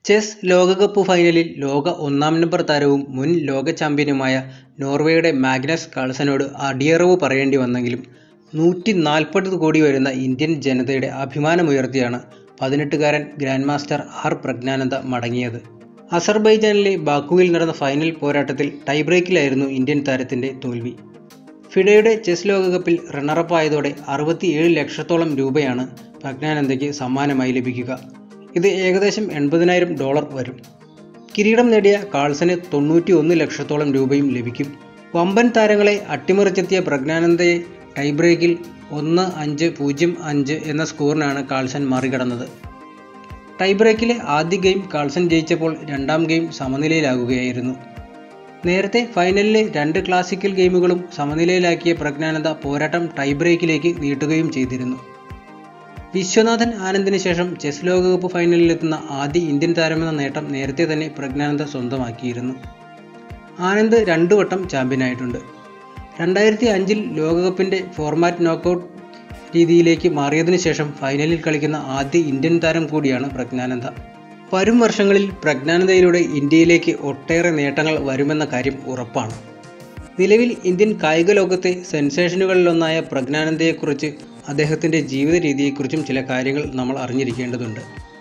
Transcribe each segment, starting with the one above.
chess ലോകകപ്പ് ഫൈനലിൽ ലോക ഒന്നാം നമ്പർ താരവും മുൻ ലോക ചാമ്പ്യനുമായ നോർവേയുടെ മാഗ്നസ് കാൾസനോട് അടിയറവ് പറയേണ്ടി വന്നെങ്കിലും നൂറ്റി നാൽപ്പത് കോടി വരുന്ന ഇന്ത്യൻ ജനതയുടെ അഭിമാനമുയർത്തിയാണ് പതിനെട്ടുകാരൻ ഗ്രാൻഡ് മാസ്റ്റർ ആർ പ്രജ്ഞാനന്ദ മടങ്ങിയത് അസർബൈജാനിലെ ബാക്കുവിൽ നടന്ന ഫൈനൽ പോരാട്ടത്തിൽ ടൈ ബ്രേക്കിലായിരുന്നു ഇന്ത്യൻ താരത്തിൻ്റെ തോൽവി ഫിഡയുടെ ചെസ് ലോകകപ്പിൽ റണ്ണറപ്പായതോടെ അറുപത്തിയേഴ് ലക്ഷത്തോളം രൂപയാണ് പ്രജ്ഞാനന്ദയ്ക്ക് സമ്മാനമായി ലഭിക്കുക ഇത് ഏകദേശം എൺപതിനായിരം ഡോളർ വരും കിരീടം നേടിയ കാൾസന് തൊണ്ണൂറ്റി ഒന്ന് ലക്ഷത്തോളം രൂപയും ലഭിക്കും വമ്പൻ താരങ്ങളെ അട്ടിമറിച്ചെത്തിയ പ്രജ്ഞാനന്ദയെ ടൈ ബ്രേക്കിൽ ഒന്ന് അഞ്ച് പൂജ്യം അഞ്ച് എന്ന സ്കോറിനാണ് കാൾസൻ മറികടന്നത് ടൈ ബ്രേക്കിലെ ആദ്യ ഗെയിം കാൾസൻ ജയിച്ചപ്പോൾ രണ്ടാം ഗെയിം സമനിലയിലാകുകയായിരുന്നു നേരത്തെ ഫൈനലിലെ രണ്ട് ക്ലാസിക്കൽ ഗെയിമുകളും സമനിലയിലാക്കിയ പ്രജ്ഞാനന്ദ പോരാട്ടം ടൈ ബ്രേക്കിലേക്ക് നീട്ടുകയും ചെയ്തിരുന്നു വിശ്വനാഥൻ ആനന്ദിന് ശേഷം ചെസ് ലോകകപ്പ് ഫൈനലിലെത്തുന്ന ആദ്യ ഇന്ത്യൻ താരമെന്ന നേട്ടം നേരത്തെ തന്നെ പ്രജ്ഞാനന്ദ സ്വന്തമാക്കിയിരുന്നു ആനന്ദ് രണ്ടു വട്ടം ചാമ്പ്യനായിട്ടുണ്ട് രണ്ടായിരത്തി അഞ്ചിൽ ലോകകപ്പിൻ്റെ ഫോർമാറ്റ് നോക്കൗട്ട് രീതിയിലേക്ക് മാറിയതിനു ശേഷം ഫൈനലിൽ കളിക്കുന്ന ആദ്യ ഇന്ത്യൻ താരം കൂടിയാണ് പ്രജ്ഞാനന്ദ വരും വർഷങ്ങളിൽ പ്രജ്ഞാനന്ദയിലൂടെ ഇന്ത്യയിലേക്ക് ഒട്ടേറെ നേട്ടങ്ങൾ വരുമെന്ന കാര്യം ഉറപ്പാണ് നിലവിൽ ഇന്ത്യൻ കായിക ലോകത്തെ സെൻസേഷനുകളിലൊന്നായ പ്രജ്ഞാനന്ദയെക്കുറിച്ച് അദ്ദേഹത്തിൻ്റെ ജീവിത രീതിയെക്കുറിച്ചും ചില കാര്യങ്ങൾ നമ്മൾ അറിഞ്ഞിരിക്കേണ്ടതുണ്ട്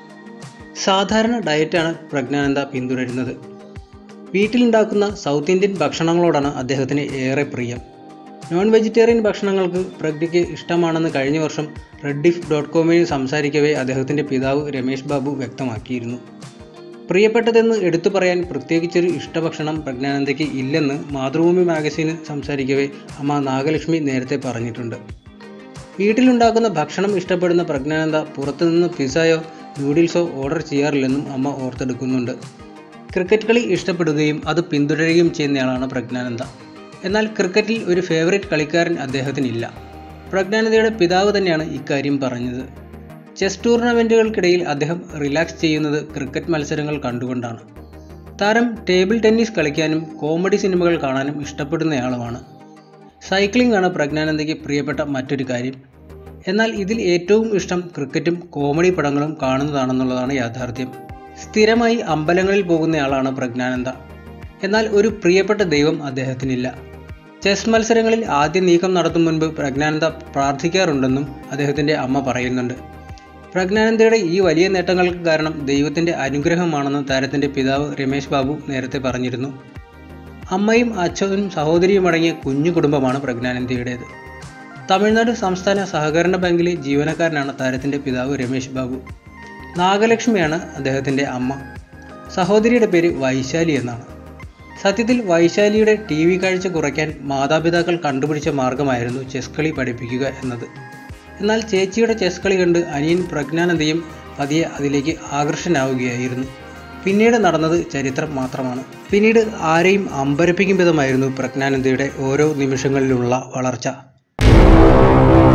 സാധാരണ ഡയറ്റാണ് പ്രജ്ഞാനന്ദ പിന്തുടരുന്നത് വീട്ടിലുണ്ടാക്കുന്ന സൗത്ത് ഇന്ത്യൻ ഭക്ഷണങ്ങളോടാണ് അദ്ദേഹത്തിന് ഏറെ പ്രിയം നോൺ വെജിറ്റേറിയൻ ഭക്ഷണങ്ങൾക്ക് പ്രജ്ഞയ്ക്ക് ഇഷ്ടമാണെന്ന് കഴിഞ്ഞ വർഷം റെഡിഫ് ഡോട്ട് കോമിന് സംസാരിക്കവേ അദ്ദേഹത്തിൻ്റെ പിതാവ് രമേശ് ബാബു വ്യക്തമാക്കിയിരുന്നു പ്രിയപ്പെട്ടതെന്ന് എടുത്തു പറയാൻ പ്രത്യേകിച്ചൊരു ഇഷ്ടഭക്ഷണം പ്രജ്ഞാനന്ദയ്ക്ക് ഇല്ലെന്ന് മാതൃഭൂമി മാഗസീന് സംസാരിക്കവേ അമ്മ നാഗലക്ഷ്മി നേരത്തെ പറഞ്ഞിട്ടുണ്ട് വീട്ടിലുണ്ടാക്കുന്ന ഭക്ഷണം ഇഷ്ടപ്പെടുന്ന പ്രജ്ഞാനന്ദ പുറത്തുനിന്ന് പിസയോ നൂഡിൽസോ ഓർഡർ ചെയ്യാറില്ലെന്നും അമ്മ ഓർത്തെടുക്കുന്നുണ്ട് ക്രിക്കറ്റ് കളി ഇഷ്ടപ്പെടുകയും അത് പിന്തുടരുകയും ചെയ്യുന്നയാളാണ് പ്രജ്ഞാനന്ദ എന്നാൽ ക്രിക്കറ്റിൽ ഒരു ഫേവറേറ്റ് കളിക്കാരൻ അദ്ദേഹത്തിനില്ല പ്രജ്ഞാനന്ദയുടെ പിതാവ് തന്നെയാണ് ഇക്കാര്യം പറഞ്ഞത് ചെസ് ടൂർണമെൻറ്റുകൾക്കിടയിൽ അദ്ദേഹം റിലാക്സ് ചെയ്യുന്നത് ക്രിക്കറ്റ് മത്സരങ്ങൾ കണ്ടുകൊണ്ടാണ് താരം ടേബിൾ ടെന്നീസ് കളിക്കാനും കോമഡി സിനിമകൾ കാണാനും ഇഷ്ടപ്പെടുന്നയാളുമാണ് സൈക്ലിംഗ് ആണ് പ്രജ്ഞാനന്ദയ്ക്ക് പ്രിയപ്പെട്ട മറ്റൊരു കാര്യം എന്നാൽ ഇതിൽ ഏറ്റവും ഇഷ്ടം ക്രിക്കറ്റും കോമഡി പടങ്ങളും കാണുന്നതാണെന്നുള്ളതാണ് യാഥാർത്ഥ്യം സ്ഥിരമായി അമ്പലങ്ങളിൽ പോകുന്നയാളാണ് പ്രജ്ഞാനന്ദ എന്നാൽ ഒരു പ്രിയപ്പെട്ട ദൈവം അദ്ദേഹത്തിനില്ല ചെസ് മത്സരങ്ങളിൽ ആദ്യ നീക്കം നടത്തും മുൻപ് പ്രജ്ഞാനന്ദ പ്രാർത്ഥിക്കാറുണ്ടെന്നും അദ്ദേഹത്തിൻ്റെ അമ്മ പറയുന്നുണ്ട് പ്രജ്ഞാനന്ദയുടെ ഈ വലിയ നേട്ടങ്ങൾക്ക് കാരണം ദൈവത്തിൻ്റെ അനുഗ്രഹമാണെന്ന് താരത്തിൻ്റെ പിതാവ് രമേശ് ബാബു നേരത്തെ പറഞ്ഞിരുന്നു അമ്മയും അച്ഛനും സഹോദരിയും അടങ്ങിയ കുഞ്ഞു കുടുംബമാണ് പ്രജ്ഞാനന്ദയുടേത് തമിഴ്നാട് സംസ്ഥാന സഹകരണ ബാങ്കിലെ ജീവനക്കാരനാണ് താരത്തിൻ്റെ പിതാവ് രമേശ് ബാബു നാഗലക്ഷ്മിയാണ് അദ്ദേഹത്തിൻ്റെ അമ്മ സഹോദരിയുടെ പേര് വൈശാലി എന്നാണ് സത്യത്തിൽ വൈശാലിയുടെ ടി വി കാഴ്ച കുറയ്ക്കാൻ മാതാപിതാക്കൾ കണ്ടുപിടിച്ച മാർഗമായിരുന്നു ചെസ് കളി പഠിപ്പിക്കുക എന്നത് എന്നാൽ ചേച്ചിയുടെ ചെസ് കളി കണ്ട് അനിയൻ പ്രജ്ഞാനന്ദയും പതിയെ അതിലേക്ക് ആകർഷനാവുകയായിരുന്നു പിന്നീട് നടന്നത് ചരിത്രം മാത്രമാണ് പിന്നീട് ആരെയും അമ്പരപ്പിക്കും വിധമായിരുന്നു പ്രജ്ഞാനന്ദയുടെ ഓരോ നിമിഷങ്ങളിലുള്ള വളർച്ച